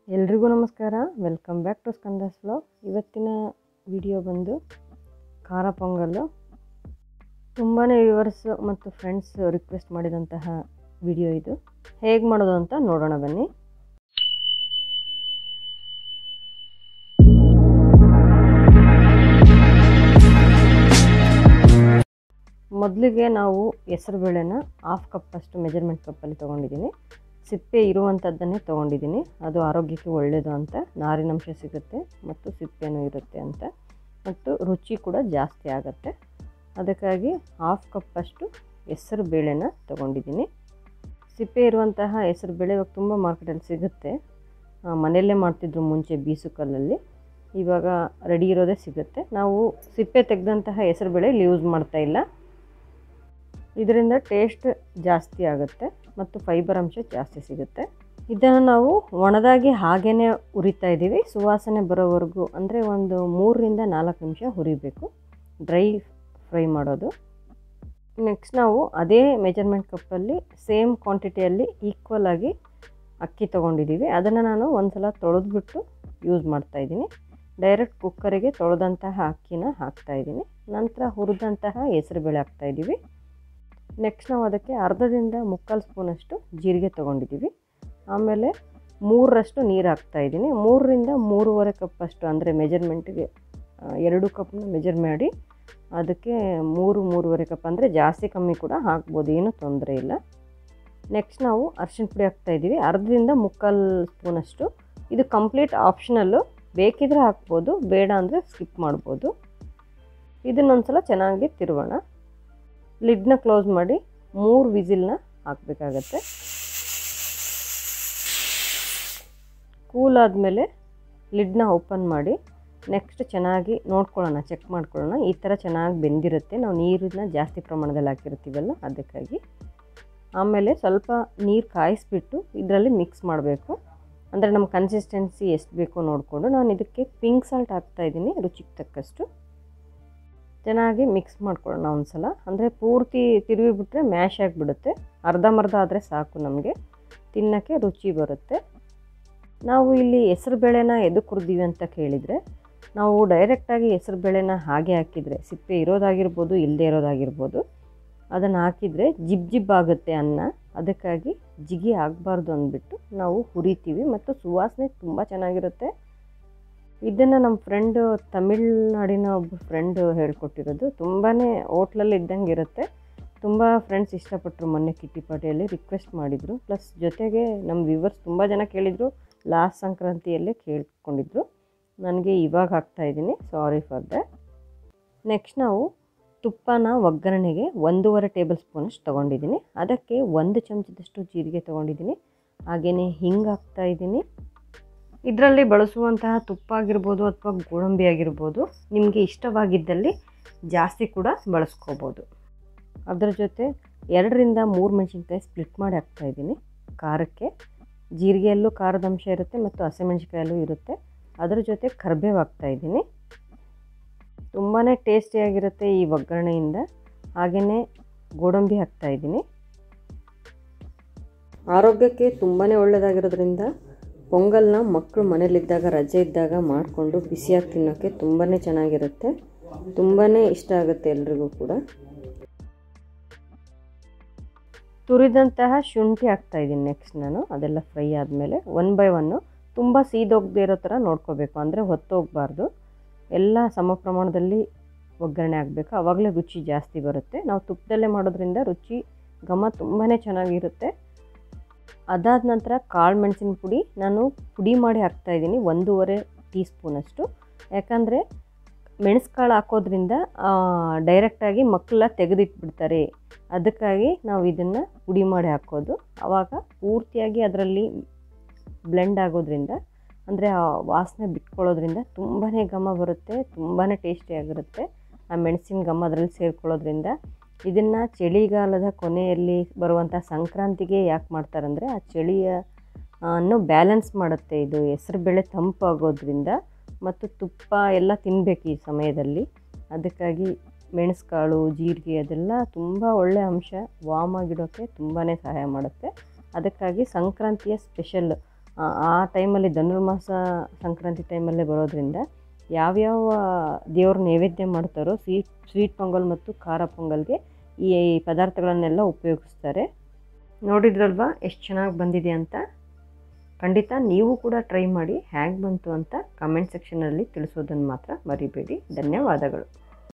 ಎಲ್ರಿಗೂ ನಮಸ್ಕಾರ welcome back to Skanda's vlog ಇವತ್ತಿನ ವಿಡಿಯೋ ಬಂದು ಖಾರ ಪೊಂಗಲ್ಲು ತುಂಬಾ ವ್ಯೂವರ್ಸ್ ಮತ್ತು ಫ್ರೆಂಡ್ಸ್ ರಿಕ್ವೆಸ್ಟ್ ಮಾಡಿದಂತಹ ವಿಡಿಯೋ ಇದು ಹೇಗೆ ಮಾಡೋದು ಅಂತ ನೋಡೋಣ ಬನ್ನಿ ಮೊದಲಿಗೆ ನಾವು ಹೆಸರುಬೇಳೆನ ಹಾಫ್ ಕಪ್ ಅಷ್ಟು ಮೆಜರ್ಮೆಂಟ್ ಕಪ್ಪಲ್ಲಿ ತೊಗೊಂಡಿದ್ದೀನಿ ಸಿಪ್ಪೆ ಇರುವಂಥದ್ದನ್ನೇ ತೊಗೊಂಡಿದ್ದೀನಿ ಅದು ಆರೋಗ್ಯಕ್ಕೆ ಒಳ್ಳೆಯದು ಅಂತ ನಾರಿನಂಶ ಸಿಗುತ್ತೆ ಮತ್ತು ಸಿಪ್ಪೆನೂ ಇರುತ್ತೆ ಅಂತ ಮತ್ತು ರುಚಿ ಕೂಡ ಜಾಸ್ತಿ ಆಗುತ್ತೆ ಅದಕ್ಕಾಗಿ ಹಾಫ್ ಕಪ್ಪಷ್ಟು ಹೆಸರು ಬೇಳೆನ ತೊಗೊಂಡಿದ್ದೀನಿ ಸಿಪ್ಪೆ ಇರುವಂತಹ ಹೆಸರು ಬೇಳೆ ಇವಾಗ ತುಂಬ ಮಾರ್ಕೆಟಲ್ಲಿ ಸಿಗುತ್ತೆ ಮನೆಯಲ್ಲೇ ಮಾಡ್ತಿದ್ರು ಮುಂಚೆ ಬೀಸು ಕಲ್ಲಲ್ಲಿ ಇವಾಗ ರೆಡಿ ಇರೋದೇ ಸಿಗುತ್ತೆ ನಾವು ಸಿಪ್ಪೆ ತೆಗೆದಂತಹ ಹೆಸರು ಬೇಳೆ ಇಲ್ಲಿ ಯೂಸ್ ಮಾಡ್ತಾ ಇಲ್ಲ ಇದರಿಂದ ಟೇಸ್ಟ್ ಜಾಸ್ತಿ ಆಗುತ್ತೆ ಮತ್ತು ಫೈಬರ್ ಅಂಶ ಜಾಸ್ತಿ ಸಿಗುತ್ತೆ ಇದನ್ನು ನಾವು ಒಣದಾಗಿ ಹಾಗೇ ಹುರಿತಾ ಇದ್ದೀವಿ ಸುವಾಸನೆ ಬರೋವರೆಗೂ ಅಂದರೆ ಒಂದು ಮೂರರಿಂದ ನಾಲ್ಕು ನಿಮಿಷ ಹುರಿಬೇಕು ಡ್ರೈ ಫ್ರೈ ಮಾಡೋದು ನೆಕ್ಸ್ಟ್ ನಾವು ಅದೇ ಮೆಜರ್ಮೆಂಟ್ ಕಪ್ಪಲ್ಲಿ ಸೇಮ್ ಕ್ವಾಂಟಿಟಿಯಲ್ಲಿ ಈಕ್ವಲ್ ಆಗಿ ಅಕ್ಕಿ ತೊಗೊಂಡಿದ್ದೀವಿ ಅದನ್ನು ನಾನು ಒಂದು ಸಲ ತೊಳೆದ್ಬಿಟ್ಟು ಯೂಸ್ ಮಾಡ್ತಾಯಿದ್ದೀನಿ ಡೈರೆಕ್ಟ್ ಕುಕ್ಕರಿಗೆ ತೊಳೆದಂತಹ ಅಕ್ಕಿನ ಹಾಕ್ತಾಯಿದ್ದೀನಿ ನಂತರ ಹುರಿದಂತಹ ಹೆಸರುಬೇಳೆ ಹಾಕ್ತಾಯಿದ್ದೀವಿ ನೆಕ್ಸ್ಟ್ ನಾವು ಅದಕ್ಕೆ ಅರ್ಧದಿಂದ ಮುಕ್ಕಾಲು ಸ್ಪೂನಷ್ಟು ಜೀರಿಗೆ ತೊಗೊಂಡಿದ್ದೀವಿ ಆಮೇಲೆ ಮೂರರಷ್ಟು ನೀರು ಹಾಕ್ತಾಯಿದ್ದೀನಿ ಮೂರರಿಂದ ಮೂರುವರೆ ಕಪ್ಪಷ್ಟು ಅಂದರೆ ಮೆಜರ್ಮೆಂಟಿಗೆ ಎರಡು ಕಪ್ನ ಮೆಜರ್ ಮಾಡಿ ಅದಕ್ಕೆ ಮೂರು ಮೂರುವರೆ ಕಪ್ ಅಂದರೆ ಜಾಸ್ತಿ ಕಮ್ಮಿ ಕೂಡ ಹಾಕ್ಬೋದು ಏನೂ ತೊಂದರೆ ಇಲ್ಲ ನೆಕ್ಸ್ಟ್ ನಾವು ಅರ್ಶಿಣ ಪುಡಿ ಹಾಕ್ತಾಯಿದ್ದೀವಿ ಅರ್ಧದಿಂದ ಮುಕ್ಕಾಲು ಸ್ಪೂನಷ್ಟು ಇದು ಕಂಪ್ಲೀಟ್ ಆಪ್ಷನಲ್ಲು ಬೇಕಿದ್ರೆ ಹಾಕ್ಬೋದು ಬೇಡ ಅಂದರೆ ಸ್ಕಿಪ್ ಮಾಡ್ಬೋದು ಇದನ್ನೊಂದ್ಸಲ ಚೆನ್ನಾಗಿ ತಿರುಗೋಣ ಲಿಡ್ನ ಕ್ಲೋಸ್ ಮಾಡಿ ಮೂರು ವಿಸಿಲ್ನ ಹಾಕಬೇಕಾಗತ್ತೆ ಕೂಲ್ ಆದಮೇಲೆ ಲಿಡ್ನ ಓಪನ್ ಮಾಡಿ ನೆಕ್ಸ್ಟ್ ಚೆನ್ನಾಗಿ ನೋಡ್ಕೊಳ್ಳೋಣ ಚೆಕ್ ಮಾಡ್ಕೊಳ್ಳೋಣ ಈ ಥರ ಚೆನ್ನಾಗಿ ಬೆಂದಿರುತ್ತೆ ನಾವು ನೀರನ್ನ ಜಾಸ್ತಿ ಪ್ರಮಾಣದಲ್ಲಿ ಹಾಕಿರ್ತೀವಲ್ಲ ಅದಕ್ಕಾಗಿ ಆಮೇಲೆ ಸ್ವಲ್ಪ ನೀರು ಕಾಯಿಸ್ಬಿಟ್ಟು ಇದರಲ್ಲಿ ಮಿಕ್ಸ್ ಮಾಡಬೇಕು ಅಂದರೆ ನಮ್ಮ ಕನ್ಸಿಸ್ಟೆನ್ಸಿ ಎಷ್ಟು ಬೇಕೋ ನೋಡಿಕೊಂಡು ನಾನು ಇದಕ್ಕೆ ಪಿಂಕ್ ಸಾಲ್ಟ್ ಹಾಕ್ತಾಯಿದ್ದೀನಿ ರುಚಿಗೆ ತಕ್ಕಷ್ಟು ಚೆನ್ನಾಗಿ ಮಿಕ್ಸ್ ಮಾಡ್ಕೊಳ್ಳೋಣ ಒಂದು ಸಲ ಅಂದರೆ ಪೂರ್ತಿ ತಿರುವಿ ಬಿಟ್ಟರೆ ಮ್ಯಾಶ್ ಆಗಿಬಿಡುತ್ತೆ ಅರ್ಧಂಬರ್ಧ ಆದರೆ ಸಾಕು ನಮಗೆ ತಿನ್ನೋಕ್ಕೆ ರುಚಿ ಬರುತ್ತೆ ನಾವು ಇಲ್ಲಿ ಹೆಸರು ಬೇಳೆನ ಎದಕ್ಕೆ ಹುರಿದೀವಿ ಅಂತ ಕೇಳಿದರೆ ನಾವು ಡೈರೆಕ್ಟಾಗಿ ಹೆಸರು ಬೇಳೆನ ಹಾಗೆ ಹಾಕಿದರೆ ಸಿಪ್ಪೆ ಇರೋದಾಗಿರ್ಬೋದು ಇಲ್ಲದೆ ಇರೋದಾಗಿರ್ಬೋದು ಅದನ್ನು ಹಾಕಿದರೆ ಜಿಬ್ ಜಿಬ್ ಆಗುತ್ತೆ ಅನ್ನ ಅದಕ್ಕಾಗಿ ಜಿಗಿ ಆಗಬಾರ್ದು ಅಂದ್ಬಿಟ್ಟು ನಾವು ಹುರಿತೀವಿ ಮತ್ತು ಸುವಾಸನೆ ತುಂಬ ಚೆನ್ನಾಗಿರುತ್ತೆ ಇದನ್ನು ನಮ್ಮ ಫ್ರೆಂಡು ತಮಿಳ್ನಾಡಿನ ಒಬ್ಬ ಫ್ರೆಂಡು ಹೇಳ್ಕೊಟ್ಟಿರೋದು ತುಂಬಾ ಹೋಟ್ಲಲ್ಲಿ ಇದ್ದಂಗೆ ಇರುತ್ತೆ ತುಂಬ ಫ್ರೆಂಡ್ಸ್ ಇಷ್ಟಪಟ್ಟರು ಮೊನ್ನೆ ಕಿಟ್ಟಿ ಪಾರ್ಟಿಯಲ್ಲಿ ರಿಕ್ವೆಸ್ಟ್ ಮಾಡಿದರು ಪ್ಲಸ್ ಜೊತೆಗೆ ನಮ್ಮ ವ್ಯೂವರ್ಸ್ ತುಂಬ ಜನ ಕೇಳಿದರು ಲಾಸ್ಟ್ ಸಂಕ್ರಾಂತಿಯಲ್ಲೇ ಕೇಳ್ಕೊಂಡಿದ್ರು ನನಗೆ ಇವಾಗ ಹಾಕ್ತಾಯಿದ್ದೀನಿ ಸಾರಿ ಫಾರ್ ದ್ಯಾಟ್ ನೆಕ್ಸ್ಟ್ ನಾವು ತುಪ್ಪನ ಒಗ್ಗರಣೆಗೆ ಒಂದೂವರೆ ಟೇಬಲ್ ಸ್ಪೂನಷ್ಟು ತೊಗೊಂಡಿದ್ದೀನಿ ಅದಕ್ಕೆ ಒಂದು ಚಮಚದಷ್ಟು ಜೀರಿಗೆ ತೊಗೊಂಡಿದ್ದೀನಿ ಹಾಗೆಯೇ ಹಿಂಗೆ ಹಾಕ್ತಾಯಿದ್ದೀನಿ ಇದರಲ್ಲಿ ಬಳಸುವಂತಹ ತುಪ್ಪ ಆಗಿರ್ಬೋದು ಅಥವಾ ಗೋಡಂಬಿ ಆಗಿರ್ಬೋದು ನಿಮಗೆ ಇಷ್ಟವಾಗಿದ್ದಲ್ಲಿ ಜಾಸ್ತಿ ಕೂಡ ಬಳಸ್ಕೋಬೋದು ಅದರ ಜೊತೆ ಎರಡರಿಂದ ಮೂರು ಮೆಣಸಿನ್ಕಾಯಿ ಸ್ಪ್ಲಿಟ್ ಮಾಡಿ ಹಾಕ್ತಾಯಿದ್ದೀನಿ ಖಾರಕ್ಕೆ ಜೀರಿಗೆಯಲ್ಲೂ ಖಾರದ ಅಂಶ ಇರುತ್ತೆ ಮತ್ತು ಹಸಿಮೆಣ್ಸಿಕಾಯಲ್ಲೂ ಇರುತ್ತೆ ಅದರ ಜೊತೆ ಕರಿಬೇವು ಹಾಕ್ತಾಯಿದ್ದೀನಿ ತುಂಬಾ ಟೇಸ್ಟಿಯಾಗಿರುತ್ತೆ ಈ ಒಗ್ಗರಣೆಯಿಂದ ಹಾಗೆಯೇ ಗೋಡಂಬಿ ಹಾಕ್ತಾಯಿದ್ದೀನಿ ಆರೋಗ್ಯಕ್ಕೆ ತುಂಬಾ ಒಳ್ಳೆಯದಾಗಿರೋದ್ರಿಂದ ಪೊಂಗಲ್ನ ಮಕ್ಕಳು ಮನೇಲಿದ್ದಾಗ ರಜೆ ಇದ್ದಾಗ ಮಾಡಿಕೊಂಡು ಬಿಸಿಯಾಗಿ ತಿನ್ನೋಕ್ಕೆ ತುಂಬಾ ಚೆನ್ನಾಗಿರುತ್ತೆ ತುಂಬಾ ಇಷ್ಟ ಆಗುತ್ತೆ ಎಲ್ರಿಗೂ ಕೂಡ ತುರಿದಂತಹ ಶುಂಠಿ ಹಾಕ್ತಾಯಿದ್ದೀನಿ ನೆಕ್ಸ್ಟ್ ನಾನು ಅದೆಲ್ಲ ಫ್ರೈ ಆದಮೇಲೆ ಒನ್ ಬೈ ಒನ್ನು ತುಂಬ ಸೀದೋಗದೇ ಇರೋ ಥರ ನೋಡ್ಕೋಬೇಕು ಅಂದರೆ ಹೊತ್ತೋಗಬಾರ್ದು ಎಲ್ಲ ಸಮ ಪ್ರಮಾಣದಲ್ಲಿ ಒಗ್ಗರಣೆ ಆಗಬೇಕು ಆವಾಗಲೇ ರುಚಿ ಜಾಸ್ತಿ ಬರುತ್ತೆ ನಾವು ತುಪ್ಪದಲ್ಲೇ ಮಾಡೋದ್ರಿಂದ ರುಚಿ ಘಮ ತುಂಬಾ ಚೆನ್ನಾಗಿರುತ್ತೆ ಅದಾದ ನಂತರ ಕಾಳು ಮೆಣಸಿನ ಪುಡಿ ನಾನು ಪುಡಿ ಮಾಡಿ ಹಾಕ್ತಾಯಿದ್ದೀನಿ ಒಂದೂವರೆ ಟೀ ಸ್ಪೂನಷ್ಟು ಯಾಕಂದರೆ ಮೆಣಸುಕಾಳು ಹಾಕೋದ್ರಿಂದ ಡೈರೆಕ್ಟಾಗಿ ಮಕ್ಕಳ ತೆಗೆದಿಟ್ಬಿಡ್ತಾರೆ ಅದಕ್ಕಾಗಿ ನಾವು ಇದನ್ನು ಪುಡಿ ಮಾಡಿ ಹಾಕೋದು ಆವಾಗ ಪೂರ್ತಿಯಾಗಿ ಅದರಲ್ಲಿ ಬ್ಲೆಂಡ್ ಆಗೋದ್ರಿಂದ ಅಂದರೆ ಆ ವಾಸನೆ ಬಿಟ್ಕೊಳ್ಳೋದ್ರಿಂದ ತುಂಬಾ ಘಮ ಬರುತ್ತೆ ತುಂಬಾ ಟೇಸ್ಟಿಯಾಗಿರುತ್ತೆ ಆ ಮೆಣಸಿನ ಘಮ ಅದರಲ್ಲಿ ಸೇರ್ಕೊಳ್ಳೋದ್ರಿಂದ ಇದನ್ನು ಚಳಿಗಾಲದ ಕೊನೆಯಲ್ಲಿ ಬರುವಂಥ ಸಂಕ್ರಾಂತಿಗೆ ಯಾಕೆ ಮಾಡ್ತಾರಂದರೆ ಆ ಚಳಿಯ ಅನ್ನು ಬ್ಯಾಲೆನ್ಸ್ ಮಾಡುತ್ತೆ ಇದು ಹೆಸರು ಬೇಳೆ ತಂಪಾಗೋದ್ರಿಂದ ಮತ್ತು ತುಪ್ಪ ಎಲ್ಲ ತಿನ್ನಬೇಕು ಈ ಸಮಯದಲ್ಲಿ ಅದಕ್ಕಾಗಿ ಮೆಣಸುಕಾಳು ಜೀರಿಗೆ ಅದೆಲ್ಲ ತುಂಬ ಒಳ್ಳೆಯ ಅಂಶ ವಾಮ್ ಆಗಿಡೋಕ್ಕೆ ತುಂಬಾ ಸಹಾಯ ಮಾಡುತ್ತೆ ಅದಕ್ಕಾಗಿ ಸಂಕ್ರಾಂತಿಯ ಸ್ಪೆಷಲ್ ಆ, ಆ ಟೈಮಲ್ಲಿ ಧನುರ್ಮಾಸ ಸಂಕ್ರಾಂತಿ ಟೈಮಲ್ಲೇ ಬರೋದ್ರಿಂದ ಯಾವ್ಯಾವ ದೇವ್ರ ನೈವೇದ್ಯ ಮಾಡ್ತಾರೋ ಸ್ವೀಟ್ ಸ್ವೀಟ್ ಪೊಂಗಲ್ ಮತ್ತು ಖಾರ ಪೊಂಗಲ್ಗೆ ಈ ಪದಾರ್ಥಗಳನ್ನೆಲ್ಲ ಉಪಯೋಗಿಸ್ತಾರೆ ನೋಡಿದ್ರಲ್ವಾ ಎಷ್ಟು ಚೆನ್ನಾಗಿ ಬಂದಿದೆ ಅಂತ ಖಂಡಿತ ನೀವು ಕೂಡ ಟ್ರೈ ಮಾಡಿ ಹೇಗೆ ಬಂತು ಅಂತ ಕಮೆಂಟ್ ಸೆಕ್ಷನಲ್ಲಿ ತಿಳಿಸೋದನ್ನು ಮಾತ್ರ ಮರಿಬೇಡಿ ಧನ್ಯವಾದಗಳು